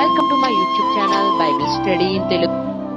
welcome to my YouTube channel Bible study in Telugu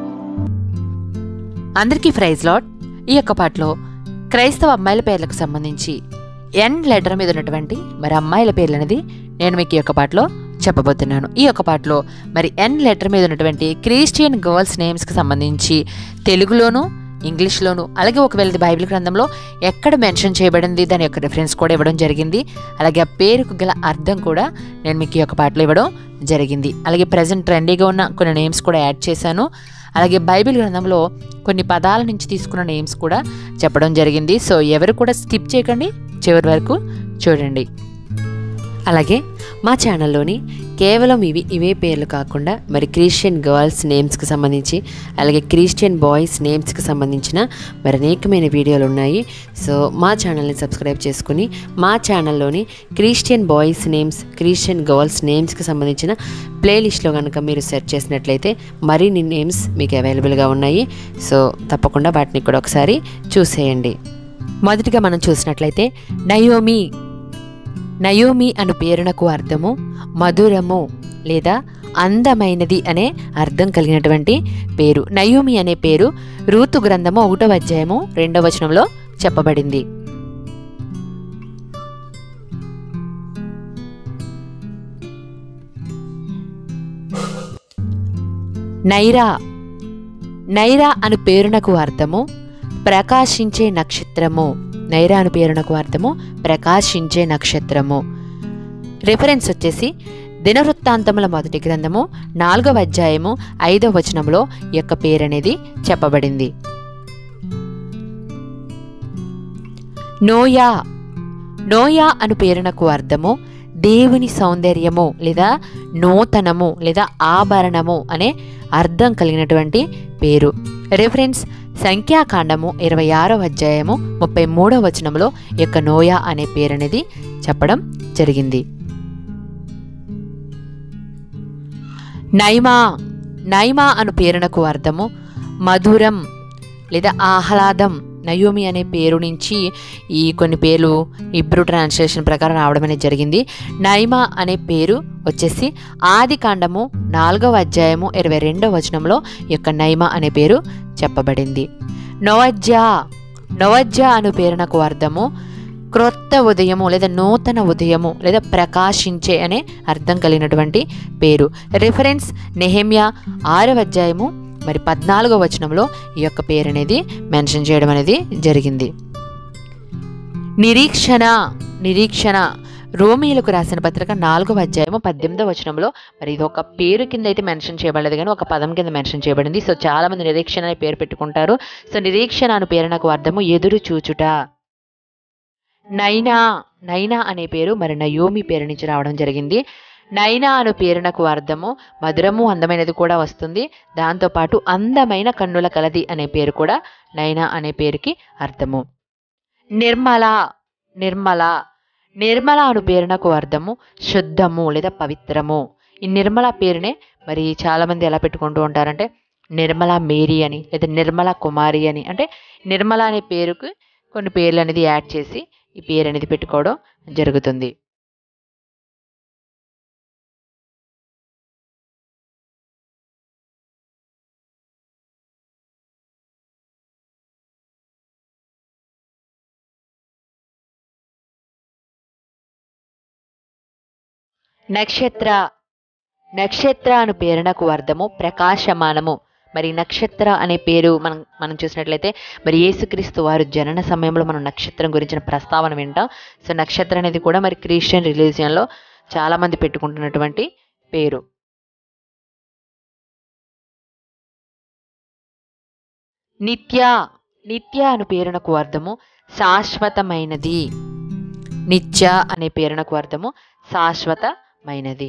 అందరికీ praise lord ఈ యొక్క పాటలో క్రైస్తవ అమ్మాయిల పేర్లకు సంబంధించి ఎన్ లెటర్ మీద ఉన్నటువంటి మరి అమ్మాయిల పేర్లు అనేది నేను మీకు ఈ యొక్క పాటలో చెప్పబోతున్నాను ఈ యొక్క పాటలో మరి ఎన్ లెటర్ మీద ఉన్నటువంటి క్రిస్టియన్ గర్ల్స్ నేమ్స్కి సంబంధించి తెలుగులోను ఇంగ్లీష్లోను అలాగే ఒకవేళ ఇది బైబిల్ గ్రంథంలో ఎక్కడ మెన్షన్ చేయబడింది దాని యొక్క రిఫరెన్స్ కూడా ఇవ్వడం జరిగింది అలాగే ఆ పేరుకు గల అర్థం కూడా నేను మీకు ఈ యొక్క పాటలో ఇవ్వడం జరిగింది అలాగే ప్రజెంట్ ట్రెండీగా ఉన్న కొన్ని నేమ్స్ కూడా యాడ్ చేశాను అలాగే బైబిల్ గ్రంథంలో కొన్ని పదాల నుంచి తీసుకున్న నేమ్స్ కూడా చెప్పడం జరిగింది సో ఎవరు కూడా స్కిప్ చేయకండి చివరి వరకు చూడండి అలాగే మా ఛానల్లోని కేవలం ఇవి ఇవే పేర్లు కాకుండా మరి క్రిస్టియన్ గర్ల్స్ నేమ్స్కి సంబంధించి అలాగే క్రిస్టియన్ బాయ్స్ నేమ్స్కి సంబంధించిన మరి అనేకమైన వీడియోలు ఉన్నాయి సో మా ఛానల్ని సబ్స్క్రైబ్ చేసుకుని మా ఛానల్లోని Christian boys names Christian girls నేమ్స్కి సంబంధించిన ప్లేలిస్ట్లో కనుక మీరు సెర్చ్ చేసినట్లయితే మరిన్ని నేమ్స్ మీకు అవైలబుల్గా ఉన్నాయి సో తప్పకుండా వాటిని కూడా ఒకసారి చూసేయండి మొదటిగా మనం చూసినట్లయితే నయోమి నయోమి అను పేరునకు అర్థము మధురము లేదా అందమైనది అనే అర్థం కలిగినటువంటి పేరు నయోమి అనే పేరు రూతు గ్రంథము ఒకటవ అధ్యాయము రెండవ వచనంలో చెప్పబడింది నైరా నైరా అను పేరునకు అర్థము ప్రకాశించే నక్షత్రము నైరా అను పేరునకు అర్థము ప్రకాశించే నక్షత్రము రిఫరెన్స్ వచ్చేసి దినవృత్తాంతముల మొదటి గ్రంథము నాలుగవ అధ్యాయము ఐదవ వచనంలో ఈ యొక్క పేరు అనేది చెప్పబడింది నోయా నోయా అను పేరునకు అర్థము దేవుని సౌందర్యము లేదా నూతనము లేదా ఆభరణము అనే అర్థం కలిగినటువంటి పేరు రిఫరెన్స్ సంఖ్యాకాండము ఇరవై ఆరో అధ్యాయము ముప్పై మూడవ వచనంలో ఈ యొక్క నోయా అనే పేరు అనేది చెప్పడం జరిగింది నైమా నైమా అను పేరునకు అర్థము మధురం లేదా ఆహ్లాదం నయోమి అనే పేరు నుంచి ఈ కొన్ని పేర్లు ఇబ్రూ ట్రాన్స్లేషన్ ప్రకారం రావడం అనేది జరిగింది నైమా అనే పేరు వచ్చేసి ఆది కాండము నాలుగవ అధ్యాయము ఇరవై రెండవ వచనంలో ఈ యొక్క నైమా అనే పేరు చెప్పబడింది నొవజ్జా నొవజ్జా అను పేరునకు అర్థము క్రొత్త ఉదయము లేదా నూతన ఉదయము లేదా ప్రకాశించే అనే అర్థం కలిగినటువంటి పేరు రిఫరెన్స్ నెహెమ్యా ఆరవ అధ్యాయము మరి పద్నాలుగో వచనంలో ఈ యొక్క పేరు అనేది మెన్షన్ చేయడం అనేది జరిగింది నిరీక్షణ నిరీక్షణ రోమిలకు రాసిన పత్రిక నాలుగవ అధ్యాయము పద్దెనిమిదవ వచనంలో మరి ఇది ఒక పేరు కింద అయితే మెన్షన్ చేయబడలేదు కానీ ఒక పదం కింద మెన్షన్ చేయబడింది సో చాలా మంది నిరీక్షణ అనే పేరు పెట్టుకుంటారు సో నిరీక్షణ అనే పేరు నాకు అర్థము ఎదురు చూచుట నైనా నైనా అనే పేరు మరి నయోమి పేరు నుంచి రావడం జరిగింది నైనా అను పేరునకు అర్థము మధురము అందమైనది కూడా వస్తుంది దాంతోపాటు అందమైన కన్నుల కలది అనే పేరు కూడా నైనా అనే పేరుకి అర్థము నిర్మల నిర్మల నిర్మల అను పేరునకు అర్థము శుద్ధము లేదా పవిత్రము ఈ నిర్మల పేరునే మరి చాలామంది ఎలా పెట్టుకుంటూ ఉంటారంటే నిర్మల మేరీ అని లేదా నిర్మల కుమారి అని అంటే నిర్మల అనే పేరుకు కొన్ని పేర్లు అనేది యాడ్ చేసి ఈ పేరు అనేది పెట్టుకోవడం జరుగుతుంది నక్షత్ర నక్షత్ర అను పేరునకు అర్థము ప్రకాశమానము మరి నక్షత్ర అనే పేరు మనం మనం చూసినట్లయితే మరి యేసుక్రీస్తు వారు జనన సమయంలో మనం నక్షత్రం గురించిన ప్రస్తావన వింటాం సో నక్షత్రం అనేది కూడా మరి క్రిస్టియన్ రిలీజియన్లో చాలామంది పెట్టుకుంటున్నటువంటి పేరు నిత్య నిత్య అను పేరునకు అర్థము శాశ్వతమైనది నిత్య అనే పేరునకు అర్థము శాశ్వతమైనది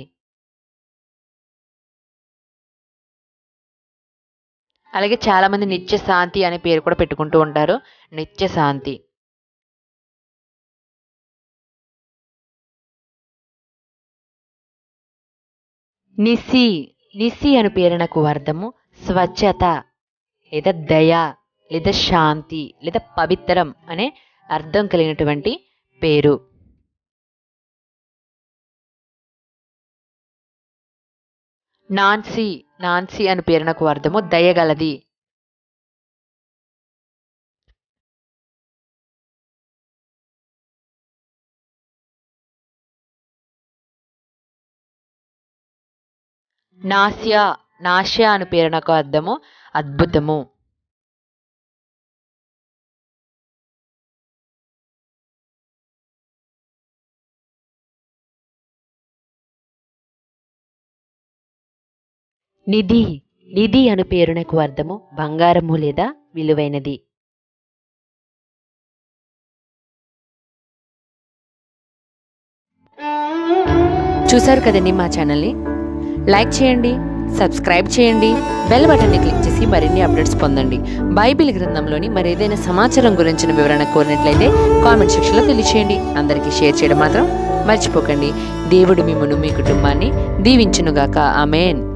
అలాగే చాలామంది నిత్య శాంతి అనే పేరు కూడా పెట్టుకుంటూ ఉంటారు నిత్య శాంతి నిసి నిసి అను పేరునకు అర్థము స్వచ్ఛత లేదా దయ లేదా శాంతి లేదా పవిత్రం అనే అర్థం కలిగినటువంటి పేరు నాన్సీ నాన్సీ అని పేరునకు అర్థము దయగలది నాస్యా నాశ్య అని పేరునకు అర్థము అద్భుతము నిధి నిధి అను పేరునకు అర్థము బంగారము లేదా విలువైనది చూశారు కదండి మా ఛానల్ని లైక్ చేయండి సబ్స్క్రైబ్ చేయండి బెల్ బటన్ని క్లిక్ చేసి మరిన్ని అప్డేట్స్ పొందండి బైబిల్ గ్రంథంలోని మరి ఏదైనా సమాచారం గురించిన వివరణ కోరినట్లయితే కామెంట్ సెక్షన్లో తెలియచేయండి అందరికీ షేర్ చేయడం మాత్రం మర్చిపోకండి దేవుడు మిమ్మను మీ కుటుంబాన్ని దీవించునుగాక ఆమెన్